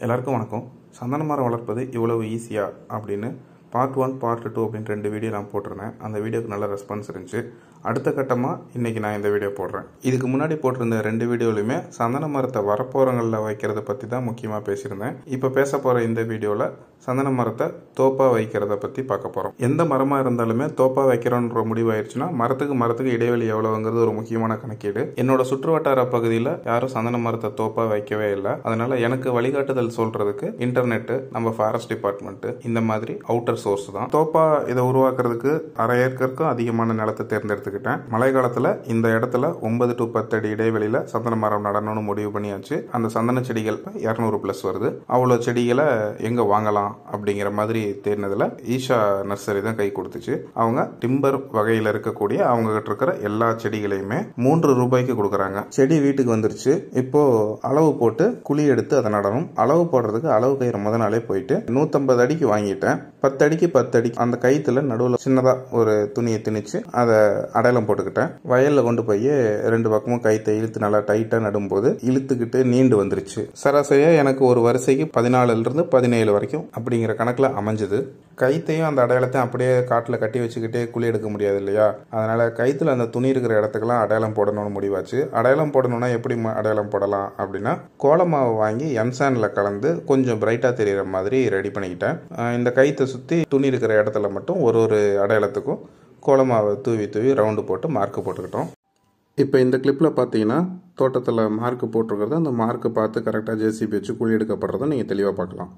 எல்லாருக்கும் வணக்கம் சந்தன மரம் வளர்ப்பது இவ்வளவு ஈஸியா அப்படின்னு பார்ட் ஒன் பார்ட் டூ அப்படின்னு ரெண்டு வீடியோ நான் போட்டிருந்தேன் அந்த வீடியோக்கு நல்ல ரெஸ்பான்ஸ் இருந்துச்சு அடுத்த கட்டமாக இன்னைக்கு நான் இந்த வீடியோ போடுறேன் இதுக்கு முன்னாடி போட்டிருந்த ரெண்டு வீடியோலையுமே சந்தன மரத்தை வரப்போறங்களில் வைக்கிறத பற்றி தான் முக்கியமாக பேசியிருந்தேன் இப்போ பேச போகிற இந்த வீடியோவில் சந்தன மரத்தை தோப்பா வைக்கிறத பற்றி பார்க்க போகிறோம் எந்த மரமாக இருந்தாலுமே தோப்பா வைக்கிறோன்ற முடிவாயிருச்சுன்னா மரத்துக்கு மரத்துக்கு இடைவெளி எவ்வளவுங்கிறது ஒரு முக்கியமான கணக்கீடு என்னோட சுற்று வட்டார பகுதியில் யாரும் சந்தன மரத்தை தோப்பா வைக்கவே இல்லை அதனால எனக்கு வழிகாட்டுதல் சொல்றதுக்கு இன்டர்நெட் நம்ம ஃபாரஸ்ட் டிபார்ட்மெண்ட் இந்த மாதிரி அவுட்டர் சோர்ஸ் தான் தோப்பா இதை உருவாக்குறதுக்கு அரை ஏக்கருக்கும் அதிகமான நிலத்தை தேர்ந்தெடுத்துக்கிட்டேன் மழை காலத்துல இந்த இடத்துல ஒன்பது டு பத்து அடி இடைவெளியில சந்தன மரம் நடணும்னு முடிவு பண்ணியாச்சு அந்த சந்தன செடிகள் இரநூறு பிளஸ் வருது அவ்வளோ செடிகளை எங்க வாங்கலாம் அப்படிங்கிற மாதிரி தேர்னதுல ஈஷா நர்சரி தான் கை கொடுத்துச்சு அவங்க டிம்பர் வகையில இருக்கக்கூடிய அவங்க கிட்ட இருக்கிற எல்லா செடிகளையுமே மூன்று ரூபாய்க்கு கொடுக்குறாங்க செடி வீட்டுக்கு வந்துருச்சு இப்போ அளவு போட்டு குழி எடுத்து அதை நடணும் அளவு போடுறதுக்கு அளவு கயிறு முத நாளே போயிட்டு நூத்தம்பது அடிக்கு வாங்கிட்டேன் பத்து அடிக்கு பத்து அடி அந்த கயித்துல நடுவில் சின்னதா ஒரு துணியை திணிச்சு அதை அடையாளம் போட்டுக்கிட்டேன் வயல்ல கொண்டு போய் ரெண்டு பக்கமும் கயித்தை இழுத்து நல்லா டைட்டா நடும்போது இழுத்துக்கிட்டு நீண்டு வந்துருச்சு சராசரியா எனக்கு ஒரு வரிசைக்கு பதினாலுல இருந்து பதினேழு வரைக்கும் அப்படிங்கிற கணக்குல அமைஞ்சது கைத்தையும் அந்த அடையாளத்தையும் அப்படியே காட்டுல கட்டி வச்சுக்கிட்டே குழி எடுக்க முடியாது இல்லையா அதனால கைத்துல அந்த துணி இருக்கிற இடத்துக்கெல்லாம் அடையாளம் போடணும்னு முடிவாச்சு அடையாளம் போடணும்னா எப்படி ம- அடையாளம் போடலாம் அப்படின்னா கோலமாவை வாங்கி எம்சான்ல கலந்து கொஞ்சம் பிரைட்டா தெரியுற மாதிரி ரெடி பண்ணிக்கிட்டேன் அஹ் இந்த கைத்தை சுத்தி துணி இருக்கிற இடத்துல மட்டும் ஒரு ஒரு அடையாளத்துக்கும் கோலமாவை தூவி தூவி ரவுண்டு போட்டு மார்க் போட்டுக்கிட்டோம் இப்போ இந்த கிளிப்பில் பார்த்தீங்கன்னா தோட்டத்தில் மார்க் போட்டிருக்கிறது அந்த மார்க்கை பார்த்து கரெக்டாக ஜேசிபி வச்சு குழி எடுக்கப்படுறதை நீங்கள் தெளிவாக பார்க்கலாம்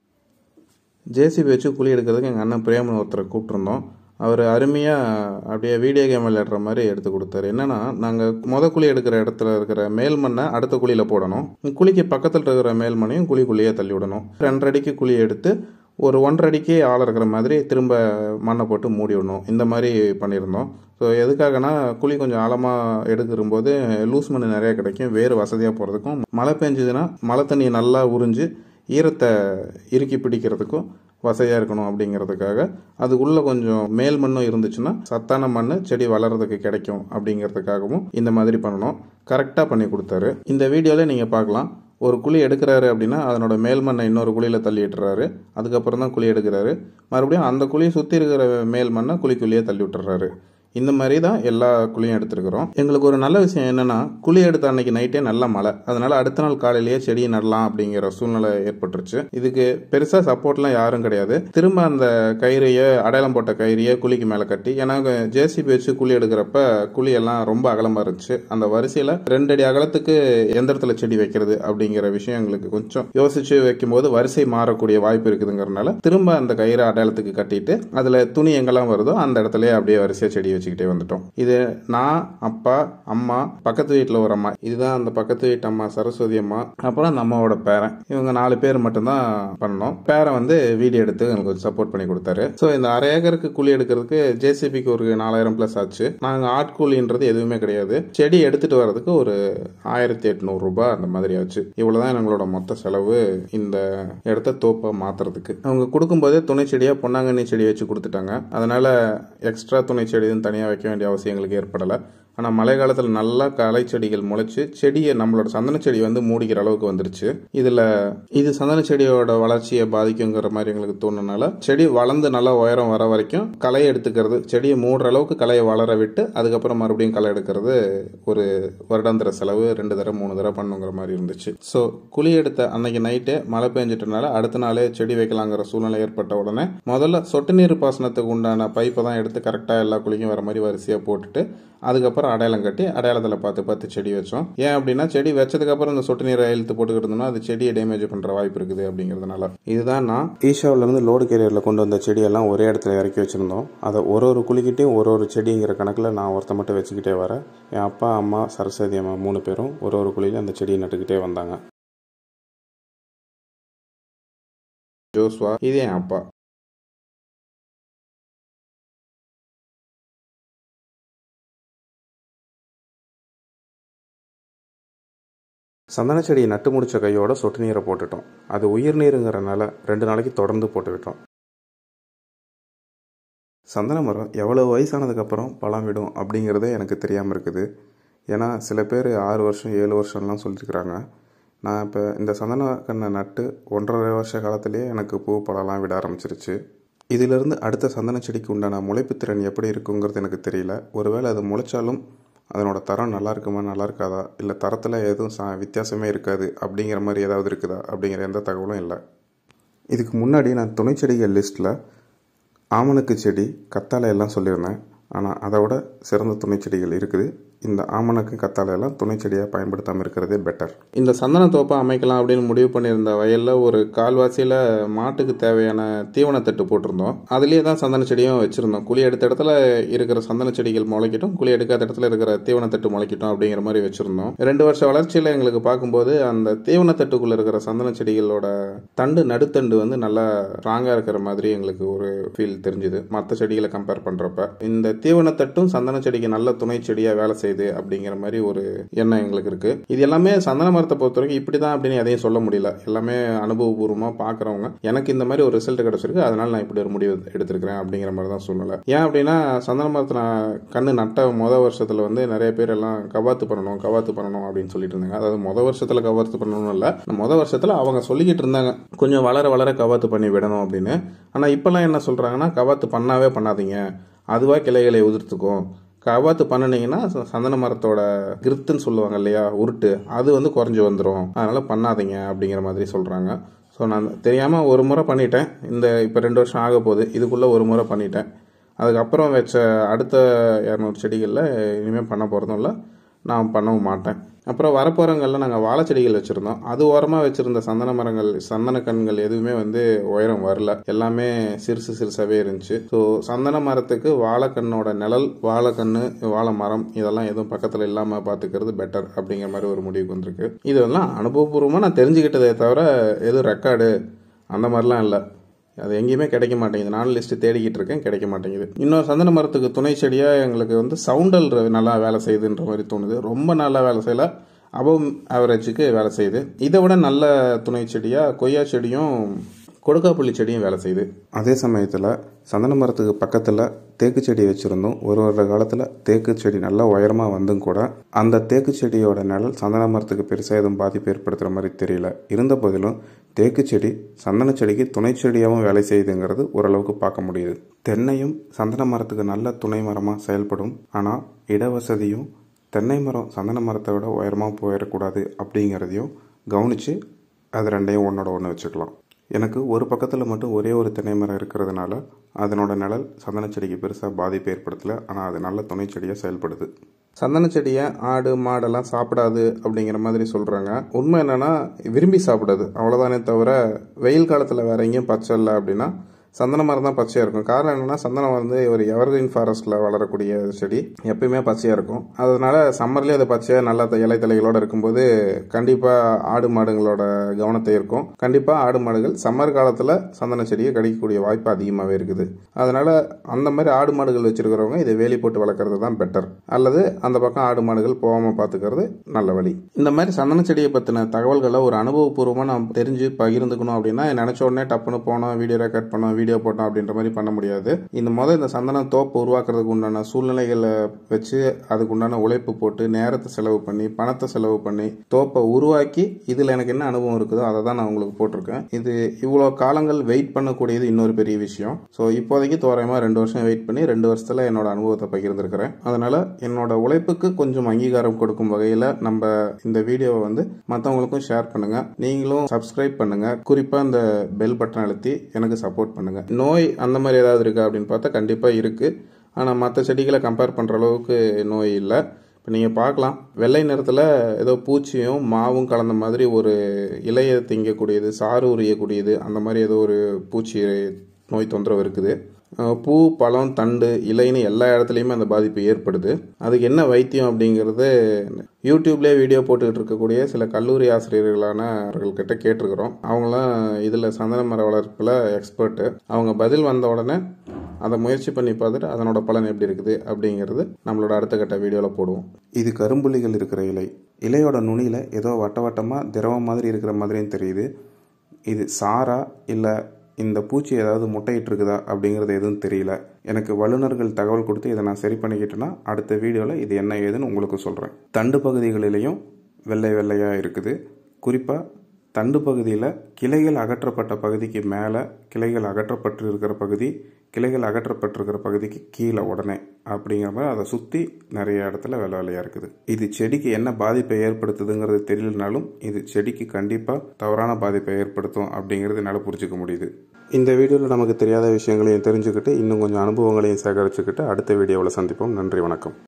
ஜேசிபி வச்சு குழி எடுக்கிறதுக்கு எங்கள் அண்ணன் பிரேமன் ஒருத்தரை கூப்பிட்ருந்தோம் அவர் அருமையாக அப்படியே வீடியோ கேம் விளையாடுற மாதிரி எடுத்து கொடுத்தாரு என்னன்னா நாங்கள் முத குழி எடுக்கிற இடத்துல இருக்கிற மேல் மண்ணை அடுத்த குழியில் போடணும் குழிக்கு பக்கத்தில் இருக்கிற மேல் மண்ணையும் குழிக்குள்ளேயே தள்ளி விடணும் ரெண்டரை அடிக்கு குழி எடுத்து ஒரு ஒன்றரை அடிக்கு ஆள் இருக்கிற மாதிரி திரும்ப மண்ணை போட்டு மூடி விடணும் இந்த மாதிரி பண்ணியிருந்தோம் ஸோ எதுக்காகனா குழி கொஞ்சம் ஆழமாக எடுக்கும்போது லூஸ் மண் நிறைய கிடைக்கும் வேறு வசதியாக போகிறதுக்கும் மழை பெஞ்சதுன்னா மழை தண்ணி நல்லா உறிஞ்சு ஈரத்தை இறுக்கி பிடிக்கிறதுக்கும் வசதியாக இருக்கணும் அப்படிங்கிறதுக்காக அது உள்ள கொஞ்சம் மேல் மண்ணும் இருந்துச்சுன்னா சத்தான மண் செடி வளர்றதுக்கு கிடைக்கும் அப்படிங்கிறதுக்காகவும் இந்த மாதிரி பண்ணணும் கரெக்டாக பண்ணி கொடுத்தாரு இந்த வீடியோவில் நீங்கள் பார்க்கலாம் ஒரு குழி எடுக்கிறாரு அப்படின்னா அதனோட மேல் மண்ணை இன்னொரு குழியில் தள்ளிட்டுறாரு அதுக்கப்புறம் தான் குழி எடுக்கிறாரு மறுபடியும் அந்த குழியை சுற்றி இருக்கிற மேல் மண்ணை குழிக்குள்ளேயே தள்ளி விட்டுறாரு இந்த மாதிரி தான் எல்லா குழியும் எடுத்திருக்கிறோம் எங்களுக்கு ஒரு நல்ல விஷயம் என்னன்னா குழி எடுத்த அன்னைக்கு நைட்டே நல்ல மழை அதனால அடுத்த நாள் காலையிலேயே செடியை நடலாம் அப்படிங்கிற சூழ்நிலை ஏற்பட்டுருச்சு இதுக்கு பெருசா சப்போர்ட்லாம் யாரும் கிடையாது திரும்ப அந்த கயிறைய அடையாளம் போட்ட கயிறைய குழிக்கு மேல கட்டி ஏன்னா ஜேசிபி வச்சு குழி எடுக்கிறப்ப குழி எல்லாம் ரொம்ப அகலமா இருந்துச்சு அந்த வரிசையில ரெண்டு அடி அகலத்துக்கு எந்த இடத்துல செடி வைக்கிறது அப்படிங்கிற விஷயம் எங்களுக்கு கொஞ்சம் யோசிச்சு வைக்கும்போது வரிசை மாறக்கூடிய வாய்ப்பு இருக்குதுங்கிறனால திரும்ப அந்த கயிறை அடையாளத்துக்கு கட்டிட்டு அதுல துணி எங்கெல்லாம் வருதோ அந்த இடத்துல அப்படியே வரிசையா செடி வச்சுக்கிட்டே வந்துட்டோம் இது நான் அப்பா அம்மா பக்கத்து வீட்டில் ஒரு அம்மா இதுதான் அந்த பக்கத்து வீட்டு அம்மா சரஸ்வதி அம்மா அப்புறம் அந்த அம்மாவோட பேரன் இவங்க நாலு பேர் மட்டும்தான் பண்ணோம் பேரன் வந்து வீடியோ எடுத்து எங்களுக்கு கொஞ்சம் சப்போர்ட் பண்ணி கொடுத்தாரு ஸோ இந்த அரை ஏக்கருக்கு கூலி எடுக்கிறதுக்கு ஜேசிபிக்கு ஒரு நாலாயிரம் பிளஸ் ஆச்சு நாங்கள் ஆட்கூலின்றது எதுவுமே கிடையாது செடி எடுத்துட்டு வர்றதுக்கு ஒரு ஆயிரத்தி எட்நூறு ரூபாய் அந்த மாதிரி ஆச்சு இவ்வளவுதான் எங்களோட மொத்த செலவு இந்த இடத்த தோப்பா மாத்துறதுக்கு அவங்க கொடுக்கும்போதே துணை செடியா பொன்னாங்கண்ணி செடி வச்சு கொடுத்துட்டாங்க அதனால எக்ஸ்ட்ரா துணை செடி எதுவும் தனியாக வைக்க வேண்டிய அவசியம் எங்களுக்கு ஏற்படலை ஆனால் மழை காலத்தில் நல்லா களை செடிகள் முளைச்சு செடியை நம்மளோட சந்தன செடி வந்து மூடிக்கிற அளவுக்கு வந்துருச்சு இதில் இது சந்தன செடியோட வளர்ச்சியை பாதிக்குங்கிற மாதிரி எங்களுக்கு தோணுனால செடி வளர்ந்து நல்லா உயரம் வர வரைக்கும் களையை எடுத்துக்கிறது செடியை மூடுற அளவுக்கு களையை வளர விட்டு அதுக்கப்புறம் மறுபடியும் களை எடுக்கிறது ஒரு வருடாந்திர செலவு ரெண்டு தடவை மூணு தடவை பண்ணுங்கிற மாதிரி இருந்துச்சு ஸோ குழி எடுத்த அன்னைக்கு நைட்டே மழை பெஞ்சிட்டனால அடுத்த நாளே செடி வைக்கலாங்கிற சூழ்நிலை ஏற்பட்ட உடனே முதல்ல சொட்டு நீர் பாசனத்துக்கு உண்டான பைப்பை தான் எடுத்து கரெக்டாக எல்லா குழிக்கும் வர மாதிரி வரிசையாக போட்டுட்டு அதுக்கப்புறம் அடையாளம் கட்டி அடையாளத்தில் பார்த்து பார்த்து செடி வச்சோம் ஏன் அப்படின்னா செடி வச்சதுக்கப்புறம் இந்த சொட்டு நீரை இழுத்து போட்டுக்கிட்டு இருந்தோம்னா அது செடியை டேமேஜ் பண்ணுற வாய்ப்பு இருக்குது அப்படிங்கிறதுனால இதுதான் நான் ஈஷாவிலேருந்து லோடு கேரியரில் கொண்டு வந்த செடியெல்லாம் ஒரே இடத்துல இறக்கி வச்சுருந்தோம் அதை ஒரு ஒரு குழிக்கிட்டையும் ஒரு ஒரு செடிங்கிற கணக்கில் நான் ஒருத்த மட்டும் வச்சுக்கிட்டே வரேன் என் அப்பா அம்மா சரஸ்வதி அம்மா மூணு பேரும் ஒரு ஒரு குழியில அந்த செடியை நட்டுக்கிட்டே வந்தாங்க ஜோஸ்வா இது என் அப்பா சந்தன செடியை நட்டு முடிச்ச கையோட சொட்டு நீரை போட்டுட்டோம் அது உயிர் நீருங்கிறனால ரெண்டு நாளைக்கு தொடர்ந்து போட்டுக்கிட்டோம் சந்தன மரம் எவ்வளோ வயசானதுக்கப்புறம் பழம் விடும் அப்படிங்கிறதே எனக்கு தெரியாமல் இருக்குது ஏன்னா சில பேர் ஆறு வருஷம் ஏழு வருஷம்லாம் சொல்லியிருக்கிறாங்க நான் இப்போ இந்த சந்தன கண்ணை நட்டு ஒன்றரை வருஷ காலத்திலேயே எனக்கு பூ பழம்லாம் விட ஆரம்பிச்சிருச்சு இதிலிருந்து அடுத்த சந்தன செடிக்கு உண்டான முளைப்பு திறன் எப்படி இருக்குங்கிறது எனக்கு தெரியல ஒருவேளை அது முளைச்சாலும் அதனோட தரம் நல்லா இருக்குமா நல்லா இருக்காதா இல்லை தரத்தில் எதுவும் சா வித்தியாசமே இருக்காது அப்படிங்கிற மாதிரி ஏதாவது இருக்குதா அப்படிங்கிற எந்த தகவலும் இல்லை இதுக்கு முன்னாடி நான் துணை செடிகள் லிஸ்ட்டில் ஆமணக்கு செடி கத்தாழை எல்லாம் சொல்லியிருந்தேன் ஆனால் அதை விட சிறந்த துணை செடிகள் இருக்குது இந்த ஆமணக்கு கத்தாழை எல்லாம் துணை செடியாக பயன்படுத்தாமல் இருக்கிறதே பெட்டர் இந்த சந்தன தோப்பை அமைக்கலாம் அப்படின்னு முடிவு பண்ணியிருந்த வயலில் ஒரு கால்வாசியில் மாட்டுக்கு தேவையான தீவனத்தட்டு போட்டிருந்தோம் அதுலேயே தான் சந்தன செடியும் வச்சுருந்தோம் குழி எடுத்த இடத்துல இருக்கிற சந்தன செடிகள் முளைக்கட்டும் குழி எடுக்காத இடத்துல இருக்கிற தீவனத்தட்டு முளைக்கட்டும் அப்படிங்கிற மாதிரி வச்சுருந்தோம் ரெண்டு வருஷ வளர்ச்சியில் எங்களுக்கு பார்க்கும்போது அந்த தீவனத்தட்டுக்குள்ளே இருக்கிற சந்தன செடிகளோட தண்டு நடுத்தண்டு வந்து நல்லா ஸ்ட்ராங்காக இருக்கிற மாதிரி எங்களுக்கு ஒரு ஃபீல் தெரிஞ்சுது மற்ற செடிகளை கம்பேர் பண்ணுறப்ப இந்த தீவனத்தட்டும் சந்தன செடிக்கு நல்ல துணை செடியாக வேலை செய்யுது அப்படிங்கிற மாதிரி ஒரு எண்ணம் எங்களுக்கு இருக்கு இது எல்லாமே சந்தன மரத்தை பொறுத்த வரைக்கும் இப்படி தான் அப்படின்னு எதையும் சொல்ல முடியல எல்லாமே அனுபவபூர்வமாக பார்க்குறவங்க எனக்கு இந்த மாதிரி ஒரு ரிசல்ட் கிடச்சிருக்கு அதனால நான் இப்படி ஒரு முடிவு எடுத்திருக்கிறேன் அப்படிங்கிற மாதிரி தான் சூழ்நிலை ஏன் அப்படின்னா சந்தன மரத்தை நான் கண்ணு நட்ட முத வருஷத்தில் வந்து நிறைய பேர் எல்லாம் கவாத்து பண்ணணும் கவாத்து பண்ணணும் அப்படின்னு சொல்லிட்டு இருந்தாங்க அதாவது முத வருஷத்தில் கவாத்து பண்ணணும் இல்லை முத வருஷத்தில் அவங்க சொல்லிக்கிட்டு இருந்தாங்க கொஞ்சம் வளர வளர கவாத்து பண்ணி விடணும் அப்படின்னு ஆனால் இப்போல்லாம் என்ன சொல்கிறாங்கன்னா கவாத்து பண்ணாவே பண்ணாதீங்க அதுவாக கிளைகளை உதிர்த்துக்கும் கவாத்து பண்ணினீங்கன்னா ச- சந்தன மரத்தோட கிருத்துன்னு சொல்லுவாங்க இல்லையா உருட்டு அது வந்து குறைஞ்சி வந்துடும் அதனால பண்ணாதீங்க அப்படிங்கிற மாதிரி சொல்கிறாங்க ஸோ நான் தெரியாமல் ஒரு முறை பண்ணிட்டேன் இந்த இப்போ ரெண்டு வருஷம் ஆக போகுது இதுக்குள்ளே ஒரு முறை பண்ணிட்டேன் அதுக்கப்புறம் வச்ச அடுத்த இரநூறு செடிகளில் இனிமேல் பண்ண போகிறதும் இல்லை நான் பண்ணவும் மாட்டேன் அப்புறம் வரப்போகிறங்களில் நாங்கள் வாழை செடிகள் வச்சுருந்தோம் அது ஓரமாக வச்சுருந்த சந்தன மரங்கள் சந்தன கண்கள் எதுவுமே வந்து உயரம் வரல எல்லாமே சிறுசு சிறுசாகவே இருந்துச்சு ஸோ சந்தன மரத்துக்கு வாழைக்கண்ணோட நிழல் வாழைக்கண்ணு வாழை மரம் இதெல்லாம் எதுவும் பக்கத்தில் இல்லாமல் பார்த்துக்கிறது பெட்டர் அப்படிங்கிற மாதிரி ஒரு முடிவுக்கு வந்திருக்கு இதெல்லாம் அனுபவபூர்வமாக நான் தெரிஞ்சுக்கிட்டதே தவிர எதுவும் ரெக்கார்டு அந்த மாதிரிலாம் இல்லை அது எங்கேயுமே கிடைக்க மாட்டேங்குது நானும் லிஸ்ட்டு தேடிக்கிட்டு இருக்கேன் கிடைக்க மாட்டேங்குது இன்னொரு சந்தன மரத்துக்கு துணை செடியாக எங்களுக்கு வந்து சவுண்டல் நல்லா வேலை செய்யுதுன்ற மாதிரி தோணுது ரொம்ப நல்லா வேலை செய்யல அபவ் ஆவரேஜுக்கு வேலை செய்யுது இதை விட நல்ல துணை செடியாக கொய்யா செடியும் கொடுக்காப்புள்ளி செடியும் வேலை செய்யுது அதே சமயத்தில் சந்தன மரத்துக்கு பக்கத்தில் தேக்கு செடி வச்சுருந்தோம் ஒரு வருட காலத்தில் தேக்கு செடி நல்லா உயரமாக வந்தும் கூட அந்த தேக்கு செடியோட நிழல் சந்தன மரத்துக்கு பெருசாக எதுவும் பாதிப்பு ஏற்படுத்துகிற மாதிரி தெரியல இருந்த போதிலும் தேக்கு செடி சந்தன செடிக்கு துணை செடியாகவும் வேலை செய்யுதுங்கிறது ஓரளவுக்கு பார்க்க முடியுது தென்னையும் சந்தன மரத்துக்கு நல்ல துணை மரமாக செயல்படும் ஆனால் இடவசதியும் தென்னை மரம் சந்தன மரத்தை விட உயரமாக போயிடக்கூடாது அப்படிங்கிறதையும் கவனித்து அது ரெண்டையும் ஒன்றோட ஒன்று வச்சுக்கலாம் எனக்கு ஒரு பக்கத்தில் மட்டும் ஒரே ஒரு தென்னை மரம் இருக்கிறதுனால அதனோட நிழல் சந்தன செடிக்கு பெருசாக பாதிப்பு ஏற்படுத்தலை ஆனால் அது நல்ல துணை செடியாக செயல்படுது சந்தன செடியை ஆடு மாடெல்லாம் சாப்பிடாது அப்படிங்கிற மாதிரி சொல்கிறாங்க உண்மை என்னன்னா விரும்பி சாப்பிடாது அவ்வளோதானே தவிர வெயில் காலத்தில் வேற எங்கேயும் பச்சை இல்லை அப்படின்னா சந்தன மரம் தான் பச்சையாக இருக்கும் காரணம் என்னன்னா சந்தனம் வந்து ஒரு எவர்கிரீன் ஃபாரஸ்ட்டில் வளரக்கூடிய செடி எப்பயுமே பச்சையாக இருக்கும் அதனால சம்மர்லேயே அது பச்சையாக நல்லா த- இலை தலைகளோட இருக்கும்போது கண்டிப்பாக ஆடு மாடுங்களோட கவனத்தை இருக்கும் கண்டிப்பாக ஆடு மாடுகள் சம்மர் காலத்தில் சந்தன செடியை கடிக்கக்கூடிய வாய்ப்பு அதிகமாகவே இருக்குது அதனால அந்த மாதிரி ஆடு மாடுகள் வச்சிருக்கிறவங்க இதை வேலி போட்டு வளர்க்குறது தான் பெட்டர் அல்லது அந்த பக்கம் ஆடு மாடுகள் போகாமல் பார்த்துக்கிறது நல்ல வழி இந்த மாதிரி சந்தன செடியை பற்றின தகவல்களை ஒரு அனுபவபூர்வமாக நான் தெரிஞ்சு பகிர்ந்துக்கணும் அப்படின்னா நினச்ச உடனே டப்புன்னு போனோம் வீடியோ ரெக்கார்ட் பண்ணோம் வீடியோ போட்டோம் அப்படின்ற மாதிரி பண்ண முடியாது இந்த முதல் இந்த சந்தன தோப்பு உருவாக்குறதுக்கு உண்டான சூழ்நிலைகளை வச்சு அதுக்கு உண்டான உழைப்பு போட்டு நேரத்தை செலவு பண்ணி பணத்தை செலவு பண்ணி தோப்பை உருவாக்கி இதில் எனக்கு என்ன அனுபவம் இருக்குதோ அதை தான் நான் உங்களுக்கு போட்டிருக்கேன் இது இவ்வளோ காலங்கள் வெயிட் பண்ணக்கூடியது இன்னொரு பெரிய விஷயம் ஸோ இப்போதைக்கு தோராயமாக ரெண்டு வருஷம் வெயிட் பண்ணி ரெண்டு வருஷத்தில் என்னோட அனுபவத்தை பகிர்ந்திருக்கிறேன் அதனால என்னோட உழைப்புக்கு கொஞ்சம் அங்கீகாரம் கொடுக்கும் வகையில் நம்ம இந்த வீடியோவை வந்து மற்றவங்களுக்கும் ஷேர் பண்ணுங்க நீங்களும் சப்ஸ்கிரைப் பண்ணுங்க குறிப்பாக இந்த பெல் பட்டன் அழுத்தி எனக்கு சப்போர்ட் பண்ணுங்க நோய் அந்த மாதிரி ஏதாவது இருக்கா அப்படின்னு பார்த்தா கண்டிப்பாக இருக்கு ஆனால் மற்ற செடிகளை கம்பேர் பண்ணுற அளவுக்கு நோய் இல்லை இப்போ நீங்கள் பார்க்கலாம் வெள்ளை நிறத்தில் ஏதோ பூச்சியும் மாவும் கலந்த மாதிரி ஒரு இலையை திங்கக்கூடியது சாறு உரியக்கூடியது அந்த மாதிரி ஏதோ ஒரு பூச்சி நோய் தொந்தரவு இருக்குது அஹ் பூ பழம் தண்டு இலைன்னு எல்லா இடத்துலையுமே அந்த பாதிப்பு ஏற்படுது அதுக்கு என்ன வைத்தியம் அப்படிங்கிறது யூடியூப்லேயே வீடியோ போட்டுக்கிட்டு இருக்கக்கூடிய சில கல்லூரி ஆசிரியர்களான அவர்கள்கிட்ட கேட்டிருக்கிறோம் அவங்களாம் இதில் சந்தன மர வளர்ப்பில் எக்ஸ்பர்ட்டு அவங்க பதில் வந்த உடனே அதை முயற்சி பண்ணி பார்த்துட்டு அதனோட பலன் எப்படி இருக்குது அப்படிங்கிறது நம்மளோட அடுத்த கட்ட வீடியோவில் போடுவோம் இது கரும்புள்ளிகள் இருக்கிற இலை இலையோட நுனியில் ஏதோ வட்ட வட்டமாக திரவம் மாதிரி இருக்கிற மாதிரியும் தெரியுது இது சாரா இல்லை இந்த பூச்சி ஏதாவது முட்டையிட்டு இருக்குதா அப்படிங்கிறது எதுவும் தெரியல எனக்கு வல்லுநர்கள் தகவல் கொடுத்து இதை நான் சரி பண்ணிக்கிட்டேன்னா அடுத்த வீடியோவில் இது என்ன ஏதுன்னு உங்களுக்கு சொல்கிறேன் தண்டு பகுதிகளிலையும் வெள்ளை வெள்ளையாக இருக்குது குறிப்பாக தண்டு பகுதியில் கிளைகள் அகற்றப்பட்ட பகுதிக்கு மேலே கிளைகள் அகற்றப்பட்டு இருக்கிற பகுதி கிளைகள் அகற்றப்பட்டிருக்கிற பகுதிக்கு கீழே உடனே அப்படிங்கிற மாதிரி அதை சுற்றி நிறைய இடத்துல வெள்ளை வெள்ளையாக இருக்குது இது செடிக்கு என்ன பாதிப்பை ஏற்படுத்துதுங்கிறது தெரியலனாலும் இது செடிக்கு கண்டிப்பாக தவறான பாதிப்பை ஏற்படுத்தும் அப்படிங்கிறது என்னால் புரிஞ்சுக்க முடியுது இந்த வீடியோவில் நமக்கு தெரியாத விஷயங்களையும் தெரிஞ்சுக்கிட்டு இன்னும் கொஞ்சம் அனுபவங்களையும் சேகரிச்சுக்கிட்டு அடுத்த வீடியோவில் சந்திப்போம் நன்றி வணக்கம்